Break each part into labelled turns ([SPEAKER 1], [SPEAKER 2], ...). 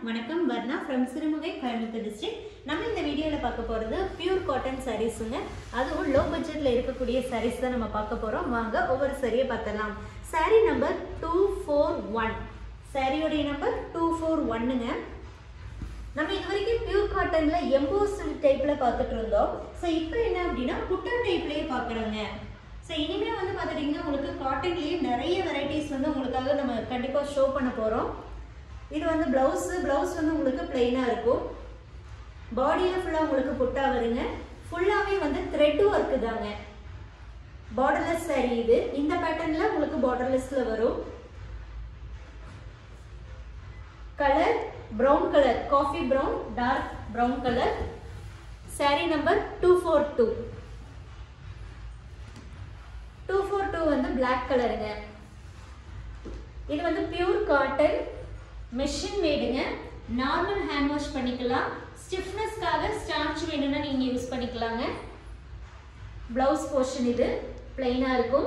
[SPEAKER 1] வணக்கம் Varna from Sirumugai Coimbatore district நம்ம இந்த வீடியோவில் பார்க்க போகிறது பியூர் காட்டன் சாரீஸுங்க அதுவும் லோ பட்ஜெட்டில் இருக்கக்கூடிய சாரீஸ் தான் நம்ம பார்க்க போகிறோம் வாங்க ஒவ்வொரு சரியை பார்த்தலாம் saree number two four one சாரியோடைய நம்பர் டூ ஃபோர் ஒன்னுங்க நம்ம இது வரைக்கும் பியூர் காட்டன்ல எம்போஸ்டு டைப்ல பார்த்துட்டு இருந்தோம் ஸோ இப்போ என்ன அப்படின்னா புட்டா டைப்லயே பார்க்குறோங்க ஸோ இனிமேல் வந்து பார்த்துட்டிங்கன்னா உங்களுக்கு காட்டன்லேயே நிறைய வெரைட்டிஸ் வந்து உங்களுக்காக நம்ம கண்டிப்பாக ஷோ பண்ண போகிறோம் இது வந்து ப்ளவுஸு ப்ளவுஸ் வந்து உங்களுக்கு பிளெயினாக இருக்கும் பாடியில் ஃபுல்லாக உங்களுக்கு புட்டா வருங்க ஃபுல்லாகவே வந்து த்ரெட் ஒர்க்கு தாங்க பார்டர்லெஸ் saree இது இந்த பேட்டர்னில் உங்களுக்கு பார்டர்லெஸ்ல வரும் colour brown colour coffee brown dark brown colour saree number two four two two four two வந்து black கலருங்க இது வந்து பியூர் காட்டன் மெஷின் மேடுங்க நார்மல் ஹேண்ட் வாஷ் பண்ணிக்கலாம் ஸ்டிஃப்னஸ்க்காக ஸ்டார்ச் வேணும்னா நீங்கள் யூஸ் பண்ணிக்கலாங்க ப்ளவுஸ் போர்ஷன் இது பிளைனாக இருக்கும்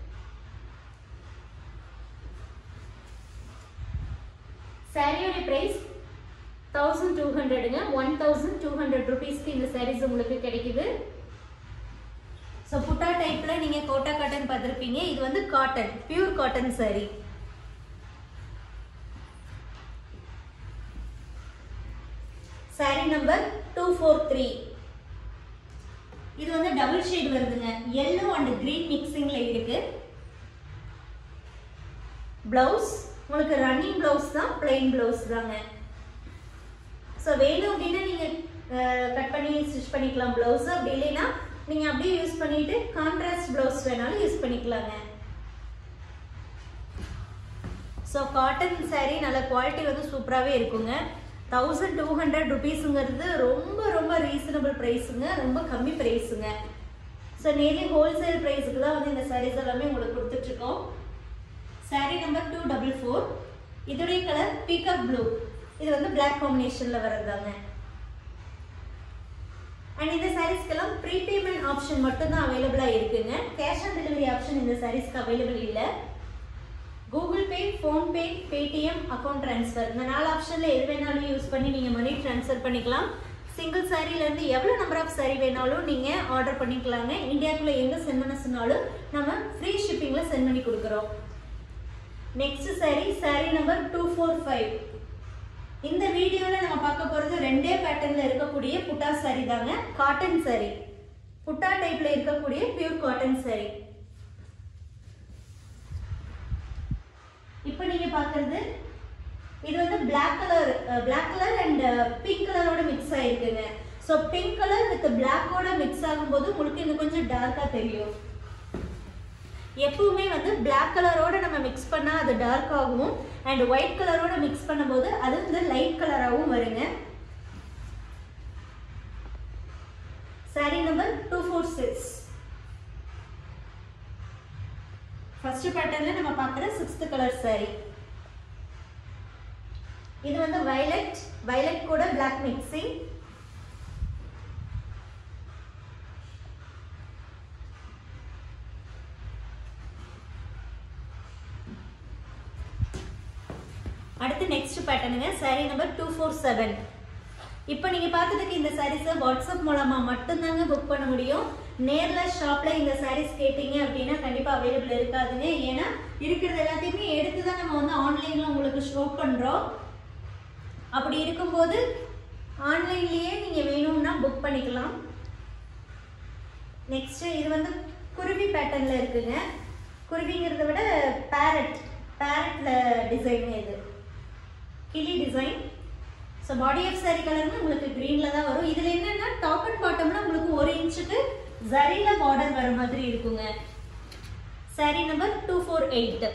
[SPEAKER 1] சாரியோட ப்ரைஸ் தௌசண்ட் டூ ஹண்ட்ரடுங்க ஒன் தௌசண்ட் டூ ஹண்ட்ரட் ருபீஸ்க்கு இந்த சாரீஸ் உங்களுக்கு கிடைக்குது ஸோ புட்டா டைப்பில் நீங்கள் கோட்டா காட்டன் பார்த்துருப்பீங்க இது வந்து cotton pure cotton saree saree number two four three இது வந்து டபுள் ஷேட் வருதுங்க எல்லோ அண்ட் கிரீன் மிக்சிங்ல இருக்கு பிளவுஸ் உங்களுக்கு ரன்னிங் பிளவுஸ் தான் பிளெயின் பிளவுஸ் தாங்க ஸோ வேணும் அப்படின்னா நீங்கள் கட் பண்ணி ஸ்டிச் பண்ணிக்கலாம் பிளவுஸ் அப்படி இல்லைன்னா நீங்கள் அப்படியே யூஸ் பண்ணிட்டு கான்ட்ராஸ்ட் பிளவுஸ் வேணாலும் யூஸ் பண்ணிக்கலாங்க ஸோ காட்டன் saree நல்ல குவாலிட்டி வந்து சூப்பராகவே இருக்குங்க தௌசண்ட் டூ ஹண்ட்ரட் ருபீஸுங்கிறது ரொம்ப ரொம்ப ரீசனபிள் ப்ரைஸுங்க ரொம்ப கம்மி ப்ரைஸுங்க ஸோ நேர்லி ஹோல்சேல் ப்ரைஸுக்கு தான் வந்து இந்த sarees எல்லாமே உங்களுக்கு கொடுத்துட்ருக்கோம் saree number two double four இதோடைய கலர் பீகாக் ப்ளூ இது வந்து பிளாக் காம்பினேஷனில் வர்றதாங்க அண்ட் இந்த சாரீஸ்க்கெல்லாம் ப்ரீபேமெண்ட் ஆப்ஷன் மட்டும்தான் அவைலபிளாக இருக்குங்க கேஷ் ஆன் டெலிவரி ஆப்ஷன் இந்த சாரீஸ்க்கு அவைலபிள் இல்லை Google Pay PhonePe Paytm account transfer இந்த நாலு ஆப்ஷனில் எது வேணாலும் யூஸ் பண்ணி நீங்கள் மணி ட்ரான்ஸ்ஃபர் பண்ணிக்கலாம் சிங்கிள் சாரீலேருந்து எவ்வளோ நம்பர் ஆஃப் சாரீ வேணாலும் நீங்கள் ஆர்டர் பண்ணிக்கலாங்க இந்தியாவுக்குள்ளே எங்கே சென்ட் பண்ண சொன்னாலும் நம்ம ஃப்ரீ ஷிப்பிங்கில் சென்ட் பண்ணி கொடுக்குறோம் next saree saree number two four five இந்த வீடியோவில் நம்ம பார்க்க போகிறது ரெண்டே பேட்டர்னில் இருக்கக்கூடிய புட்டா சாரீ தாங்க காட்டன் சாரீ புட்டா டைப்பில் இருக்கக்கூடிய பியூர் காட்டன் சாரீ இப்போ நீங்க பார்க்கறது இது வந்து black colour black colour and pink கலரோட மிக்ஸ் ஆயிருக்குங்க ஸோ பிங்க் கலர் வித் பிளாக்கோட மிக்ஸ் ஆகும்போது உங்களுக்கு இன்னும் கொஞ்சம் டார்க்காக தெரியும் எப்பவுமே வந்து பிளாக் கலரோட நம்ம மிக்ஸ் பண்ணால் அது டார்க் ஆகும் அண்ட் ஒயிட் கலரோட மிக்ஸ் பண்ணும்போது அது வந்து லைட் கலராகவும் வருங்க saree number two four six first பேட்டர்ன்ல நம்ம பார்க்குற சிக்ஸ்த் கலர் saree இது வந்து வயலட் வயலட் கூட பிளாக் மிக்சிங் அடுத்து நெக்ஸ்ட் பேட்டர்னுங்க saree number two four seven இப்போ நீங்க பார்த்ததுக்கு இந்த சாரீஸை வாட்ஸ்அப் மூலமா மட்டும்தாங்க புக் பண்ண முடியும் நேர்ல ஷாப்ல இந்த சாரீஸ் கேட்டீங்க அப்படின்னா கண்டிப்பா அவைலபிள் இருக்காதுங்க ஏன்னா இருக்கிறது எல்லாத்தையுமே எடுத்து தான் நம்ம வந்து ஆன்லைன்ல உங்களுக்கு ஷோ பண்றோம் அப்படி இருக்கும்போது ஆன்லைன்லயே நீங்க வேணும்னா புக் பண்ணிக்கலாம் நெக்ஸ்ட் இது வந்து குருவி பேட்டர்ன்ல இருக்குங்க குருவிங்கிறத விட பேரட் பேரட்ல டிசைன் இது கிளி design so body of saree கலர்னு உங்களுக்கு க்ரீனில் தான் வரும் இதில் என்னென்னா டாப் அண்ட் பாட்டம்ல உங்களுக்கு ஒரு இன்ச்சுக்கு ஜரியில பார்டர் வர மாதிரி இருக்குங்க saree number two four eight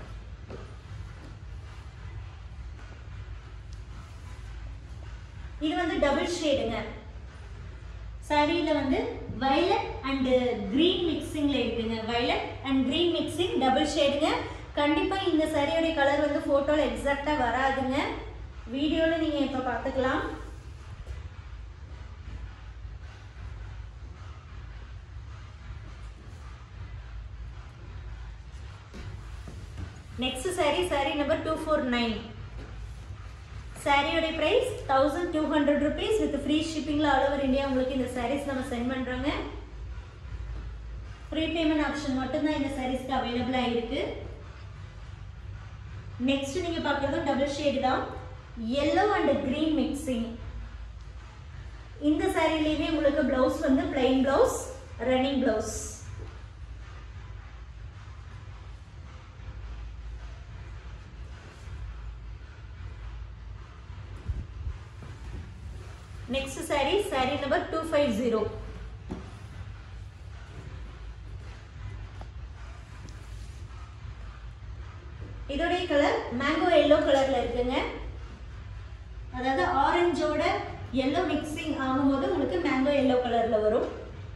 [SPEAKER 1] இது வந்து டபுள் ஷேடுங்க சாரியில் வந்து வயலட் அண்ட் கிரீன் மிக்சிங்ல இருக்குங்க violet and green mixing double ஷேடுங்க கண்டிப்பாக இந்த சாரியோடைய கலர் வந்து ஃபோட்டோவில் எக்ஸாக்டாக வராதுங்க வீடியோவில் நீங்கள் இப்போ பார்த்துக்கலாம் next saree saree number two four nine சாரியோட price thousand two hundred rupees with free ஷிப்பிங்கில் ஆல் ஓவர் இந்தியா உங்களுக்கு இந்த சாரீஸ் நம்ம சென்ட் பண்ணுறோங்க ஃப்ரீ பேமெண்ட் ஆப்ஷன் மட்டும்தான் இந்த சாரீஸ்க்கு அவைலபிளாக இருக்கு நெக்ஸ்ட் நீங்கள் பார்க்குறதும் டபுள் ஷேடு தான் எல்லோ அண்ட் க்ரீன் மிக்சிங் இந்த சாரிலையுமே உங்களுக்கு பிளவுஸ் வந்து plain blouse running blouse next saree saree number two five zero இதோடைய கலர் மேங்கோ எல்லோ கலர்ல இருக்குங்க அதாவது ஆரஞ்சோட எல்லோ மிக்சிங் ஆகும்போது உங்களுக்கு மேங்கோ எல்லோ கலர்ல வரும்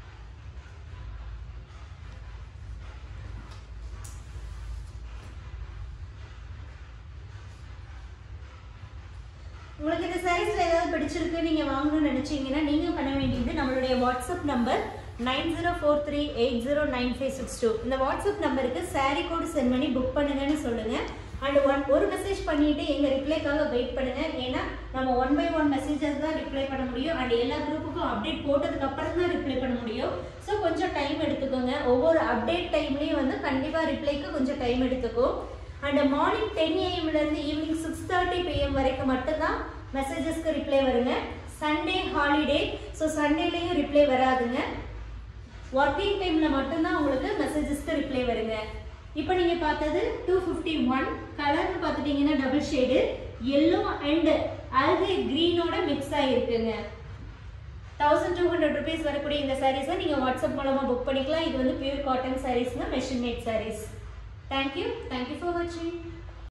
[SPEAKER 1] உங்களுக்கு இந்த சாரீஸ்ல ஏதாவது பிடிச்சிருக்கு நீங்க வாங்கணும்னு நினைச்சீங்கன்னா நீங்க பண்ண வேண்டியது நம்மளுடைய WhatsApp number nine zero four three eight zero nine five six two இந்த வாட்ஸ்அப் நம்பருக்கு சாரீ கோடு சென்ட் பண்ணி புக் பண்ணுங்கன்னு சொல்லுங்க அண்ட் ஒன் ஒரு மெசேஜ் பண்ணிட்டு எங்க ரிப்ளைக்காக வெயிட் பண்ணுங்க ஏன்னா நம்ம ஒன் பை ஒன் மெசேஜஸ் தான் ரிப்ளை பண்ண முடியும் அண்ட் எல்லா குரூப்புக்கும் அப்டேட் போட்டதுக்கு அப்புறம் தான் ரிப்ளை பண்ண முடியும் ஸோ கொஞ்சம் டைம் எடுத்துக்கோங்க ஒவ்வொரு அப்டேட் டைம்லயும் வந்து கண்டிப்பா ரிப்ளைக்கு கொஞ்சம் டைம் எடுத்துக்கும் அண்ட் மார்னிங் டென் ஏஎம்லேருந்து ஈவினிங் சிக்ஸ் தேர்ட்டி பிஎம் வரைக்கும் மட்டும்தான் மெசேஜஸ்க்கு ரிப்ளை வருங்க சண்டே ஹாலிடே ஸோ சண்டேலேயும் ரிப்ளை வராதுங்க ஒர்க்கிங் டைமில் மட்டும்தான் உங்களுக்கு மெசேஜஸ்க்கு ரிப்ளை வருங்க இப்போ நீங்கள் பார்த்தது டூ ஃபிஃப்டி ஒன் கலர்னு பார்த்துட்டிங்கன்னா டபுள் ஷேடு எல்லோ அண்ட் அல்கே க்ரீனோட மிக்ஸ் ஆகிருக்குங்க தௌசண்ட் டூ ஹண்ட்ரட் ருபீஸ் வரக்கூடிய இந்த சாரீஸை நீங்கள் வாட்ஸ்அப் மூலமாக புக் பண்ணிக்கலாம் இது வந்து பியூர் காட்டன் சாரீஸ்ங்க machine made sarees thank you thank you for வாட்சிங்